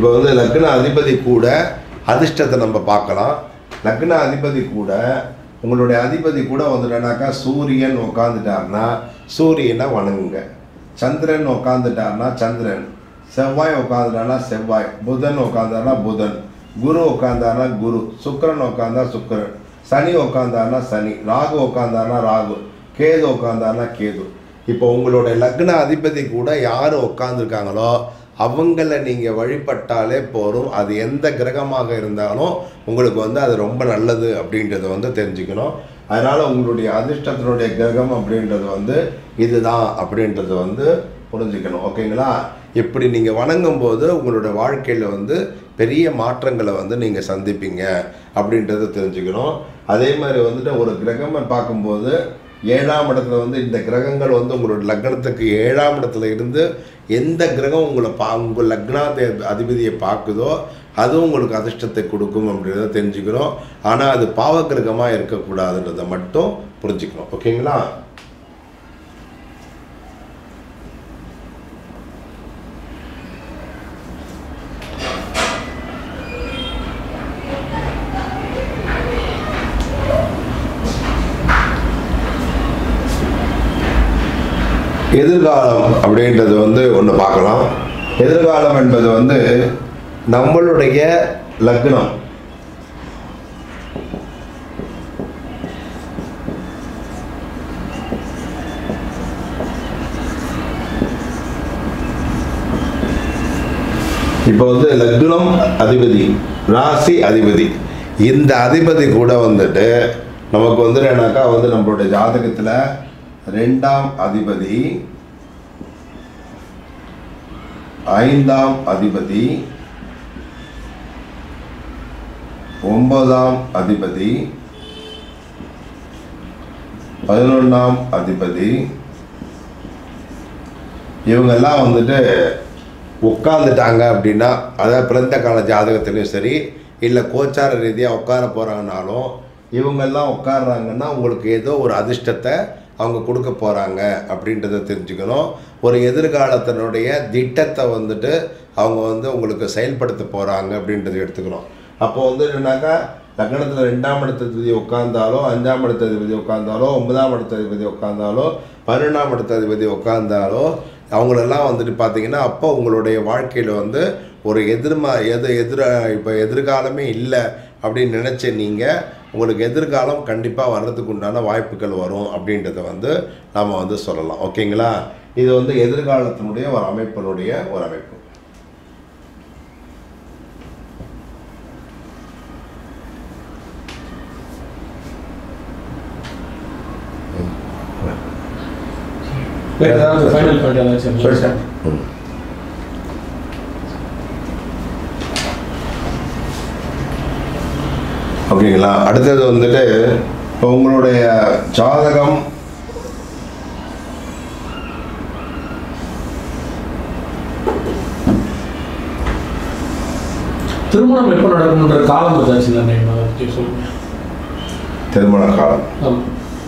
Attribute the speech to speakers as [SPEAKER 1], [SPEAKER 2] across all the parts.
[SPEAKER 1] இப்போ வந்து லக்ன அதிபதி கூட அதிர்ஷ்டத்தை நம்ம பார்க்கலாம் லக்ன அதிபதி கூட உங்களுடைய அதிபதி கூட வந்துட்டனாக்கா சூரியன் உட்காந்துட்டாருன்னா சூரியனை வணங்குங்க சந்திரன் உட்காந்துட்டாருன்னா சந்திரன் செவ்வாய் உட்காந்துட்டானா செவ்வாய் புதன் உட்காந்தாருனா புதன் குரு உட்காந்தாருனா குரு சுக்கிரன் உட்காந்தா சுக்கிரன் சனி உட்காந்தாருனா சனி ராகு உட்காந்தாருனா ராகு கேது உட்காந்தாருனா கேது இப்போ உங்களுடைய லக்ன அதிபதி கூட யார் உட்காந்துருக்காங்களோ அவங்கள நீங்கள் வழிபட்டாலே போதும் அது எந்த கிரகமாக இருந்தாலும் உங்களுக்கு வந்து அது ரொம்ப நல்லது அப்படின்றத வந்து தெரிஞ்சுக்கணும் அதனால் உங்களுடைய அதிர்ஷ்டத்தினுடைய கிரகம் அப்படின்றது வந்து இதுதான் அப்படின்றத வந்து புரிஞ்சுக்கணும் ஓகேங்களா இப்படி நீங்கள் வணங்கும் போது உங்களோட வாழ்க்கையில் வந்து பெரிய மாற்றங்களை வந்து நீங்கள் சந்திப்பீங்க அப்படின்றத தெரிஞ்சுக்கணும் அதே மாதிரி வந்துட்டு ஒரு கிரகமை பார்க்கும்போது ஏழாம் இடத்துல வந்து இந்த கிரகங்கள் வந்து உங்களோட லக்னத்துக்கு ஏழாம் இடத்துல இருந்து எந்த கிரகம் உங்களை பா உங்கள் லக்னாத அதிபதியை பார்க்குதோ அதுவும் உங்களுக்கு அதிர்ஷ்டத்தை கொடுக்கும் அப்படின்றத தெரிஞ்சுக்கணும் ஆனால் அது பாவ கிரகமாக இருக்கக்கூடாதுன்றதை மட்டும் புரிஞ்சுக்கணும் ஓகேங்களா எதிர்காலம் அப்படின்றது வந்து ஒன்று பார்க்கலாம் எதிர்காலம் என்பது வந்து நம்மளுடைய லக்னம் இப்போ வந்து லக்னம் அதிபதி ராசி அதிபதி இந்த அதிபதி கூட வந்துட்டு நமக்கு வந்து என்னன்னாக்கா வந்து நம்மளுடைய ஜாதகத்தில் ரெண்டாம் அதிபதி ஐந்தாம் அதிபதி ஒன்பதாம் அதிபதி பதினொன்றாம் அதிபதி இவங்கெல்லாம் வந்துட்டு உட்காந்துட்டாங்க அப்படின்னா அதாவது பிறந்த கால ஜாதகத்துலேயும் சரி இல்லை கோச்சார ரீதியாக உட்கார போகிறாங்கனாலும் இவங்கெல்லாம் உட்கார்றாங்கன்னா உங்களுக்கு ஏதோ ஒரு அதிர்ஷ்டத்தை அவங்க கொடுக்க போகிறாங்க அப்படின்றத தெரிஞ்சுக்கணும் ஒரு எதிர்காலத்தினுடைய திட்டத்தை வந்துட்டு அவங்க வந்து உங்களுக்கு செயல்படுத்த போகிறாங்க அப்படின்றத எடுத்துக்கணும் அப்போ வந்து என்னன்னாக்கா லக்னத்தில் ரெண்டாம் இடத்ததிபதி உட்காந்தாலோ அஞ்சாம் இடத்ததிபதி உட்காந்தாலோ ஒன்பதாம் இடத்ததிபதி உட்காந்தாலோ பன்னெண்டாம் இடத்ததிபதி உட்காந்தாலோ அவங்களெல்லாம் வந்துட்டு பார்த்தீங்கன்னா அப்போ உங்களுடைய வாழ்க்கையில் வந்து ஒரு எதிர்மா எது எதிர இப்போ எதிர்காலமே இல்லை அப்படின்னு நினச்ச நீங்கள் உங்களுக்கு எதிர்காலம் கண்டிப்பாக வர்றதுக்கு உண்டான வாய்ப்புகள் வரும் அப்படின்றத வந்து நாம் வந்து சொல்லலாம் ஓகேங்களா இது வந்து எதிர்காலத்தினுடைய ஒரு அமைப்பினுடைய ஒரு அமைப்பு
[SPEAKER 2] வேற ஏதாவது ஃபைனல் பாயிண்ட் ஏதாச்சும்
[SPEAKER 1] சரி சார் ம் அப்படிங்களா அடுத்தது வந்துட்டு இப்போ உங்களுடைய ஜாதகம்
[SPEAKER 2] திருமணம் எப்போ நடக்கணுன்ற காலம் ஏதாச்சும் தானே அதை பற்றி சொல்லுங்க
[SPEAKER 1] திருமண காலம்
[SPEAKER 2] ஆமாம்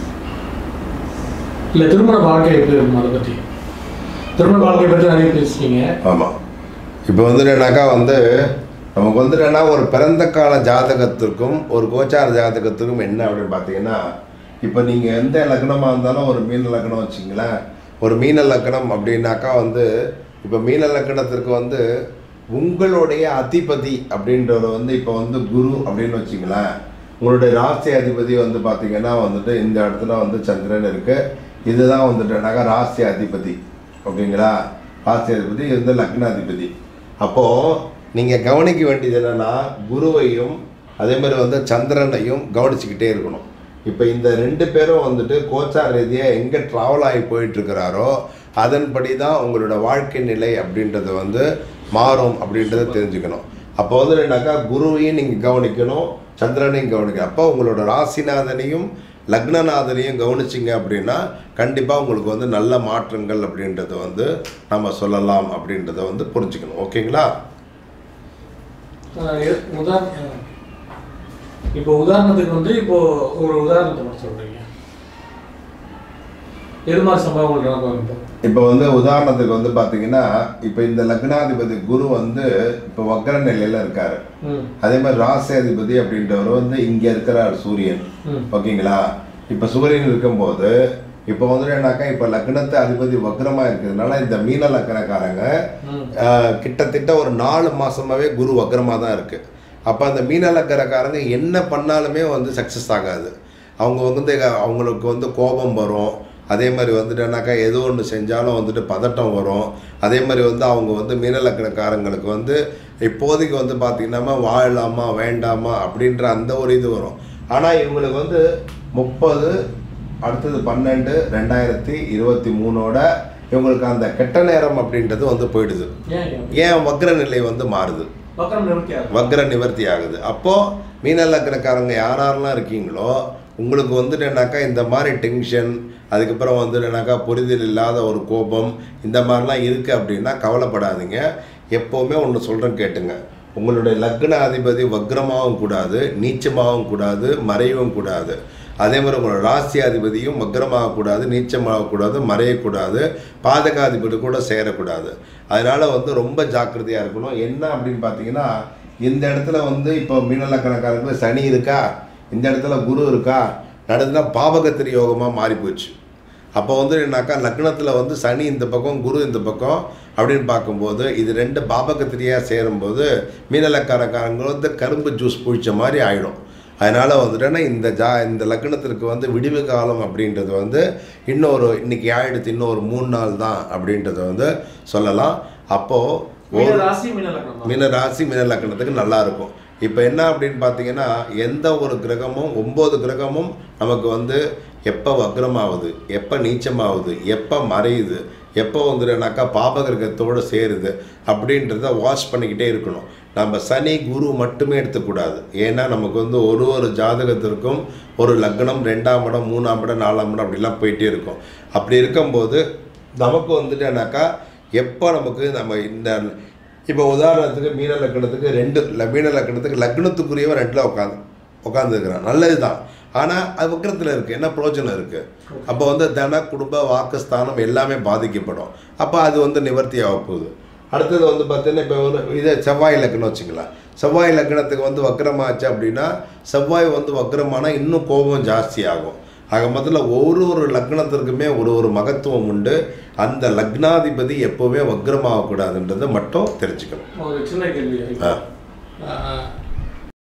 [SPEAKER 2] இல்லை திருமண வாழ்க்கை எப்படி இருக்கும் அதை பற்றி திருமண வாழ்க்கை பற்றி நிறைய பேசுவீங்க
[SPEAKER 1] ஆமாம் இப்போ வந்து என்னன்னாக்கா வந்து நமக்கு வந்து என்னன்னா ஒரு பிறந்த கால ஜாதகத்திற்கும் ஒரு கோச்சார ஜாதகத்திற்கும் என்ன அப்படின்னு பார்த்தீங்கன்னா இப்போ நீங்கள் எந்த லக்னமாக இருந்தாலும் ஒரு மீன லக்னம் வச்சிங்களேன் ஒரு மீன லக்னம் அப்படின்னாக்கா வந்து இப்போ மீன லக்னத்திற்கு வந்து உங்களுடைய அதிபதி அப்படின்றவர் வந்து இப்போ வந்து குரு அப்படின்னு வச்சிங்களேன் உங்களுடைய ராசி அதிபதி வந்து பார்த்தீங்கன்னா வந்துட்டு இந்த இடத்துல வந்து சந்திரன் இருக்குது இதுதான் வந்துட்டுனாக்கா ராசி அதிபதி ஓகேங்களா ராசி அதிபதி இது வந்து லக்ன அதிபதி அப்போது நீங்கள் கவனிக்க வேண்டியது என்னென்னா குருவையும் அதே மாதிரி வந்து சந்திரனையும் கவனிச்சுக்கிட்டே இருக்கணும் இப்போ இந்த ரெண்டு பேரும் வந்துட்டு கோச்சார் ரீதியாக எங்கே ட்ராவல் ஆகி போயிட்டுருக்கிறாரோ அதன்படி தான் உங்களோட வாழ்க்கை நிலை அப்படின்றது வந்து மாறும் அப்படின்றத தெரிஞ்சுக்கணும் அப்போ வந்து என்னன்னாக்கா குருவையும் நீங்கள் கவனிக்கணும் சந்திரனையும் கவனிக்கணும் அப்போ உங்களோட ராசிநாதனையும் லக்னநாதனையும் கவனிச்சிங்க அப்படின்னா கண்டிப்பாக உங்களுக்கு வந்து நல்ல மாற்றங்கள் அப்படின்றத வந்து நம்ம சொல்லலாம் அப்படின்றத வந்து புரிஞ்சுக்கணும் ஓகேங்களா
[SPEAKER 2] ஆஹ் எ- உதாரண இப்போ உதாரணத்துக்கு வந்து இப்போ ஒரு உதாரணத்தை மட்டும் சொல்றீங்க எது மாதிரி சம்பவங்கள் நடக்கும் இப்போ
[SPEAKER 1] இப்போ வந்து உதாரணத்துக்கு வந்து பார்த்தீங்கன்னா இப்போ இந்த லக்னாதிபதி குரு வந்து இப்போ வக்கர நிலையில் இருக்காரு
[SPEAKER 2] ம்
[SPEAKER 1] அதே மாதிரி ராசியாதிபதி அப்படின்றவர் வந்து இங்கே இருக்கிறார் சூரியன்
[SPEAKER 2] ம்
[SPEAKER 1] ஓகேங்களா இப்போ சூரியன் இருக்கும்போது இப்போ வந்து என்னன்னாக்கா இப்போ லக்னத்து அதிபதி வக்ரமாக இருக்கிறதுனால இந்த மீன லக்னக்காரங்க
[SPEAKER 2] ம்
[SPEAKER 1] ஆஹ், கிட்டத்தட்ட ஒரு நாலு மாசமாவே குரு வக்ரமாக தான் இருக்கு அப்போ அந்த மீன லக்னக்காரங்க என்ன பண்ணாலுமே வந்து சக்ஸஸ் ஆகாது அவங்க வந்து அவங்களுக்கு வந்து கோபம் வரும் அதே மாதிரி வந்துட்டுனாக்கா ஏதோ ஒன்று செஞ்சாலும் வந்துட்டு பதட்டம் வரும் அதே மாதிரி வந்து அவங்க வந்து மீனலக்கணக்காரங்களுக்கு வந்து இப்போதைக்கு வந்து பார்த்திங்கன்னா வாழலாமா வேண்டாமா அப்படின்ற அந்த ஒரு இது வரும் ஆனால் இவங்களுக்கு வந்து முப்பது அடுத்தது பன்னெண்டு ரெண்டாயிரத்தி இருபத்தி மூணோட இவங்களுக்கு அந்த கெட்ட நேரம் அப்படின்றது வந்து போயிடுது
[SPEAKER 2] ஏன் ஏன்?
[SPEAKER 1] ஏன் வக்ர நிலை வந்து மாறுது
[SPEAKER 2] வக்கரம் நிவர்த்தியாக
[SPEAKER 1] வக்ர நிவர்த்தி ஆகுது அப்போது மீனலக்கணக்காரங்க யார் யாரெல்லாம் இருக்கீங்களோ உங்களுக்கு வந்துட்டுனாக்கா இந்த மாதிரி டென்ஷன் அதுக்கப்புறம் வந்துட்டுனாக்கா புரிதல் இல்லாத ஒரு கோபம் இந்த மாதிரிலாம் இருக்குது அப்படின்னா கவலைப்படாதீங்க எப்போவுமே ஒன்று சொல்கிறேன் கேட்டுங்க உங்களுடைய லக்ன அதிபதி வக்ரமாகவும் கூடாது நீச்சமாகவும் கூடாது மறையவும் கூடாது அதே மாதிரி உங்களோட ராசி அதிபதியும் வக்ரமாகக்கூடாது நீச்சமாகக்கூடாது மறையக்கூடாது பாதகாதிபதி கூட சேரக்கூடாது அதனால் வந்து ரொம்ப ஜாக்கிரதையாக இருக்கணும் என்ன அப்படின்னு பார்த்தீங்கன்னா இந்த இடத்துல வந்து இப்போ மீனலக்கணக்காரங்களுக்கு சனி இருக்கா இந்த இடத்துல குரு இருக்கா நடந்தா பாவகத்திரி யோகமாக மாறி போச்சு அப்போ வந்து என்னன்னாக்கா லக்னத்தில் வந்து சனி இந்த பக்கம் குரு இந்த பக்கம் அப்படின்னு பார்க்கும்போது இது ரெண்டு பாபகத்திரியாக சேரும்போது மீனலக்காரக்காரங்க வந்து கரும்பு ஜூஸ் புழிச்ச மாதிரி ஆயிடும் அதனால் வந்துட்டுன்னா இந்த ஜா இந்த லக்னத்திற்கு வந்து விடிவு காலம் அப்படின்றது வந்து இன்னொரு இன்னைக்கு ஆயிடுத்து இன்னொரு மூணு நாள் தான் அப்படின்றத வந்து சொல்லலாம் அப்போது
[SPEAKER 2] மீன ராசி மீன லக்னம் தான்.
[SPEAKER 1] மீன ராசி மீன லக்கணத்துக்கு நல்லா இருக்கும் இப்போ என்ன அப்படின்னு பார்த்தீங்கன்னா எந்த ஒரு கிரகமும் ஒம்பது கிரகமும் நமக்கு வந்து எப்போ வக்ரமாகுது எப்போ நீச்சமாகுது எப்போ மறையுது எப்போ வந்துடுனாக்கா பாப கிரகத்தோடு சேருது அப்படின்றத வாஷ் பண்ணிக்கிட்டே இருக்கணும் நம்ம சனி குரு மட்டுமே எடுத்துக்கூடாது ஏன்னா நமக்கு வந்து ஒரு ஒரு ஜாதகத்திற்கும் ஒரு லக்னம் ரெண்டாம் இடம் மூணாம் இடம் நாலாம் இடம் அப்படிலாம் போயிட்டே இருக்கும் அப்படி இருக்கும்போது நமக்கு வந்துட்டுனாக்கா எப்போ நமக்கு நம்ம இந்த இப்போ உதாரணத்துக்கு மீன லக்கணத்துக்கு ரெண்டு ல- மீன லக்கணத்துக்கு லக்னத்துக்குரியவன் ரெண்டில் உட்காந்து உட்காந்துருக்கிறான் நல்லது தான் ஆனால் அது வக்கரத்தில் இருக்குது என்ன பிரயோஜனம் இருக்குது அப்போ வந்து தன குடும்ப வாக்குஸ்தானம் எல்லாமே பாதிக்கப்படும் அப்போ அது வந்து நிவர்த்தி ஆக போகுது அடுத்தது வந்து பார்த்தீங்கன்னா இப்போ ஒரு இதே செவ்வாய் லக்னம் வச்சுக்கலாம் செவ்வாய் லக்னத்துக்கு வந்து வக்கரமாச்சு அப்படின்னா செவ்வாய் வந்து வக்கரமானா இன்னும் கோபம் ஜாஸ்தி ஆகும் ஆக மொத்தத்தில் ஒரு ஒரு லக்னத்திற்குமே ஒரு ஒரு மகத்துவம் உண்டு அந்த லக்னாதிபதி எப்போவுமே வக்ரமாகக்கூடாதுன்றதை மட்டும் தெரிஞ்சுக்கணும்
[SPEAKER 2] ஒரு சின்ன கேள்வி
[SPEAKER 1] ஆ
[SPEAKER 2] ஆஹ்,